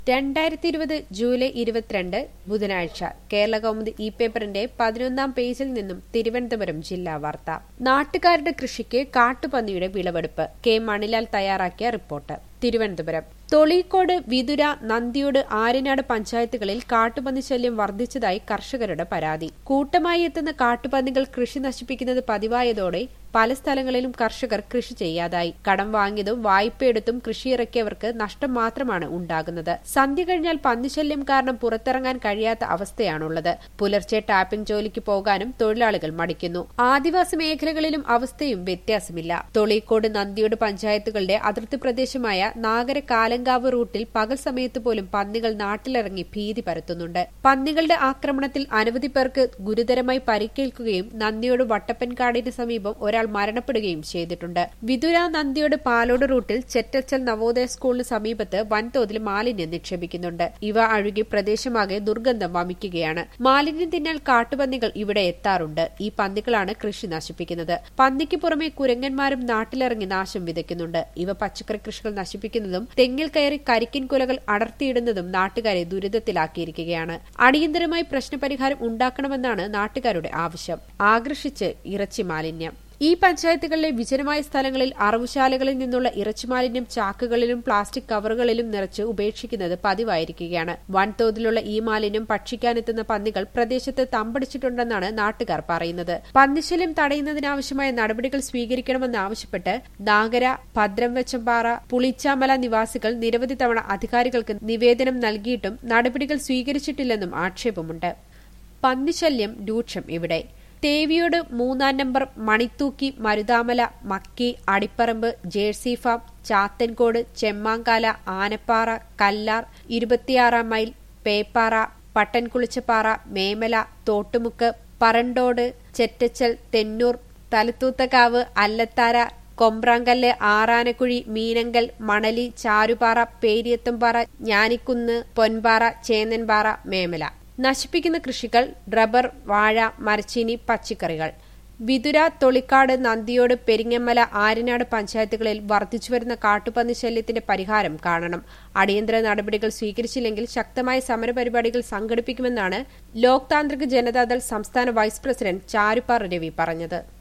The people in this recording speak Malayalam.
രണ്ടായിരത്തി ഇരുപത് ജൂലൈ ഇരുപത്തിരണ്ട് ബുധനാഴ്ച കേരള കൗമുദി ഇ പേപ്പറിന്റെ പതിനൊന്നാം പേജിൽ നിന്നും തിരുവനന്തപുരം ജില്ലാ വാർത്ത നാട്ടുകാരുടെ കൃഷിക്ക് കാട്ടുപന്നിയുടെ വിളവെടുപ്പ് കെ മണിലാൽ തയ്യാറാക്കിയ റിപ്പോർട്ട് തിരുവനന്തപുരം തൊളീക്കോട് വിതുര നന്ദിയോട് ആര്യനാട് പഞ്ചായത്തുകളിൽ കാട്ടുപന്നി ശല്യം വർദ്ധിച്ചതായി കർഷകരുടെ പരാതി കൂട്ടമായി എത്തുന്ന കാട്ടുപന്നികൾ കൃഷി നശിപ്പിക്കുന്നത് പതിവായതോടെ പല സ്ഥലങ്ങളിലും കർഷകർ കൃഷി ചെയ്യാതായി കടം വാങ്ങിയതും വായ്പയെടുത്തും കൃഷിയിറക്കിയവർക്ക് നഷ്ടം മാത്രമാണ് ഉണ്ടാകുന്നത് സന്ധ്യ കഴിഞ്ഞാൽ പന്നിശല്യം കാരണം പുറത്തിറങ്ങാൻ കഴിയാത്ത അവസ്ഥയാണുള്ളത് പുലർച്ചെ ടാപ്പിംഗ് ജോലിക്ക് പോകാനും തൊഴിലാളികൾ മടിക്കുന്നു ആദിവാസി മേഖലകളിലും അവസ്ഥയും വ്യത്യാസമില്ല തൊളീക്കോട് നന്ദിയോട് പഞ്ചായത്തുകളുടെ അതിർത്തി പ്രദേശമായ നാഗര കാലങ്കാവ് റൂട്ടിൽ പകൽ സമയത്ത് പോലും പന്നികൾ നാട്ടിലിറങ്ങി ഭീതി പരത്തുന്നുണ്ട് പന്നികളുടെ ആക്രമണത്തിൽ അനവധി പേർക്ക് ഗുരുതരമായി പരിക്കേൽക്കുകയും നന്ദിയോട് വട്ടപ്പൻകാടിന് സമീപം ഒരാൾ മരണപ്പെടുകയും ചെയ്തിട്ടുണ്ട് വിതുര നന്ദിയോട് പാലോട് റൂട്ടിൽ ചെറ്റച്ചൽ നവോദയ സ്കൂളിന് സമീപത്ത് വൻതോതിൽ മാലിന്യം നിക്ഷേപിക്കുന്നുണ്ട് ഇവ അഴുകി പ്രദേശമാകെ ദുർഗന്ധം വമിക്കുകയാണ് മാലിന്യം തിന്നാൻ കാട്ടുപന്നികൾ ഇവിടെ എത്താറുണ്ട് ഈ പന്നികളാണ് കൃഷി നശിപ്പിക്കുന്നത് പന്നിക്ക് പുറമെ കുരങ്ങന്മാരും നാട്ടിലിറങ്ങി നാശം വിതയ്ക്കുന്നുണ്ട് ഇവ പച്ചക്കറി കൃഷികൾ നശിപ്പിക്കുന്നതും തെങ്ങിൽ കയറി കരിക്കിൻ കുലകൾ അടർത്തിയിടുന്നതും നാട്ടുകാരെ ദുരിതത്തിലാക്കിയിരിക്കുകയാണ് അടിയന്തരമായി പ്രശ്നപരിഹാരം ഉണ്ടാക്കണമെന്നാണ് നാട്ടുകാരുടെ ആവശ്യം ആകർഷിച്ച് ഇറച്ചി മാലിന്യം ഈ പഞ്ചായത്തുകളിലെ വിജനമായ സ്ഥലങ്ങളിൽ അറവുശാലകളിൽ നിന്നുള്ള ഇറച്ചിമാലിന്യം ചാക്കുകളിലും പ്ലാസ്റ്റിക് കവറുകളിലും നിറച്ച് ഉപേക്ഷിക്കുന്നത് പതിവായിരിക്കുകയാണ് വൻതോതിലുള്ള ഈ മാലിന്യം ഭക്ഷിക്കാനെത്തുന്ന പന്നികൾ പ്രദേശത്ത് തമ്പടിച്ചിട്ടുണ്ടെന്നാണ് നാട്ടുകാർ പറയുന്നത് പന്നിശല്യം തടയുന്നതിനാവശ്യമായ നടപടികൾ സ്വീകരിക്കണമെന്നാവശ്യപ്പെട്ട് നാഗര ഭദ്രംവച്ചമ്പാറ പുളിച്ചാമല നിവാസികൾ നിരവധി തവണ അധികാരികൾക്ക് നിവേദനം നൽകിയിട്ടും നടപടികൾ സ്വീകരിച്ചിട്ടില്ലെന്നും ആക്ഷേപമുണ്ട് പന്നിശല്യം രൂക്ഷം ഇവിടെ തേവിയോട് മൂന്നാം number Manithookki Maruthamala Makki Adipparambu jersey farm Chathankode Chemmankala Anappara Kallar ഇരുപത്തിയാറാം മൈൽ പേപ്പാറ പട്ടൻകുളിച്ചപ്പാറ മേമല തോട്ടുമുക്ക് പറണ്ടോട് ചെറ്റച്ചൽ തെന്നൂർ തലത്തൂത്തക്കാവ് അല്ലത്താര കൊമ്പ്രാങ്കല്ല് ആറാനക്കുഴി മീനങ്കൽ മണലി ചാരുപാറ പേരിയത്തുംപാറ ഞാനിക്കുന്ന് പൊൻപാറ ചേന്നൻപാറ മേമല നശിപ്പിക്കുന്ന കൃഷികൾ റബ്ബർ വാഴ മരച്ചീനി പച്ചക്കറികൾ വിതുര തൊളിക്കാട് നന്ദിയോട് പെരിങ്ങമ്മല ആര്യനാട് പഞ്ചായത്തുകളിൽ വർദ്ധിച്ചുവരുന്ന കാട്ടുപന്നി ശല്യത്തിന്റെ പരിഹാരം കാണണം അടിയന്തര നടപടികൾ സ്വീകരിച്ചില്ലെങ്കിൽ ശക്തമായ സമരപരിപാടികൾ സംഘടിപ്പിക്കുമെന്നാണ് ലോക് താന്ത്രിക് ജനതാദൾ സംസ്ഥാന വൈസ് പ്രസിഡന്റ് ചാരുപ്പാറ രവി പറഞ്ഞത്